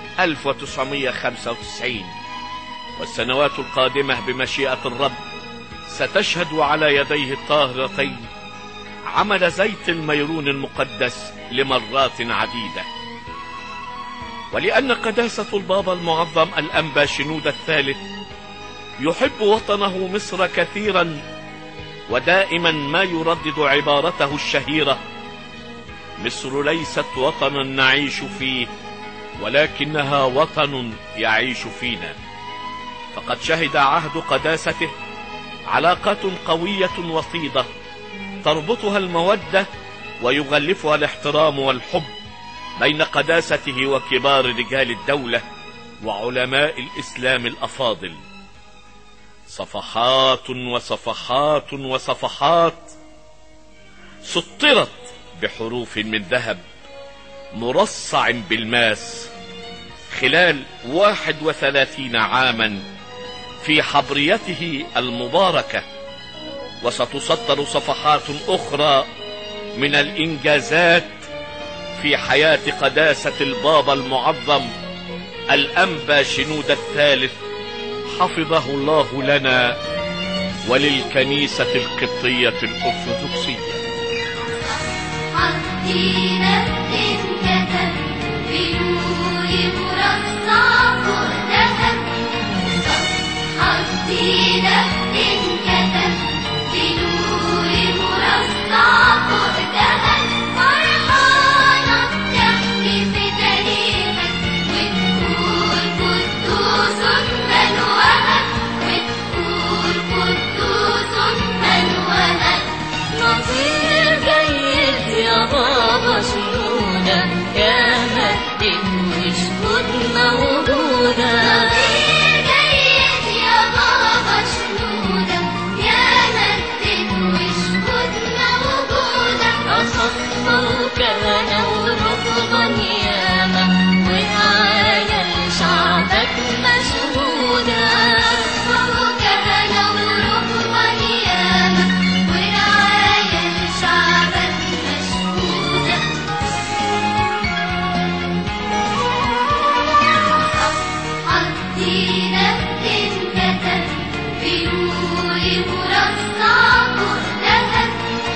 1995 والسنوات القادمة بمشيئة الرب ستشهد على يديه الطاهرتين عمل زيت الميرون المقدس لمرات عديدة ولأن قداسة البابا المعظم الأنبا شنود الثالث يحب وطنه مصر كثيرا ودائما ما يردد عبارته الشهيرة مصر ليست وطنا نعيش فيه ولكنها وطن يعيش فينا فقد شهد عهد قداسته علاقات قوية وطيدة تربطها المودة ويغلفها الاحترام والحب بين قداسته وكبار رجال الدولة وعلماء الإسلام الأفاضل صفحات وصفحات وصفحات سطرت بحروف من ذهب مرصع بالماس خلال واحد وثلاثين عاما في حبريته المباركة وستسطر صفحات أخرى من الإنجازات في حياة قداسة البابا المعظم الأنبا شنود الثالث حفظه الله لنا وللكنيسة القبطية الأرثوذكسية حطينا بتنكتب بنور مرصع فوق ذهب صفحة جديدة انكتب بنور مرصع فوق دهب فرحانة تحكي في تاريخك وتقول قدوس من وهب وتقول قدوس من وهب نظير جيد يا بابا شنودة يا مجد وشهود موجودة نظير جيد يا بابا شنودة يا مجد وشهود موجودة أخطى وكان ورفضا ياما ورعايا لشعبك مشهودة وكهنة ورهبان ياما ورعايا لشعبك مشهودة حطينا انكتب بنور مرصع فوق دهب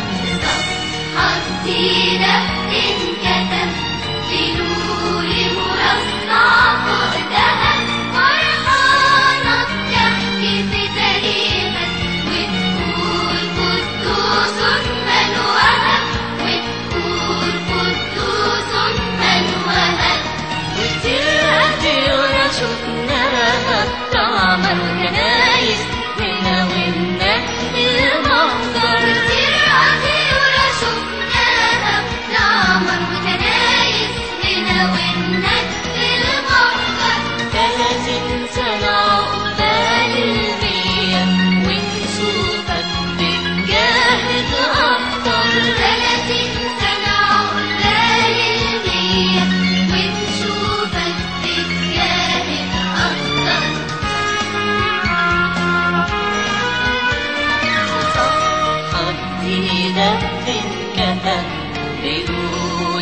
حطينا انكتب بنور مرصع فوق دهب فرحانة تحكي في تاريخك وتقول قدوس من وهب وتقول قدوس من وهب كتير هديونا شفناها بتعمل كنايس هنا وهناك المنظر كتير عديولة شفناها بتعمر وكنايس هنا وهناك المنظر تلاتين سنة عقبال المية ونشوفك بتجاهد أكتر ثلاثين سنة عقبال المية ونشوفك بتجاهد أكتر صفحة جديدة بتنكتب بنور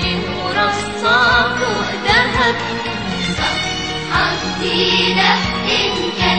مرصع فوق دهب صفحة جديدة انكتب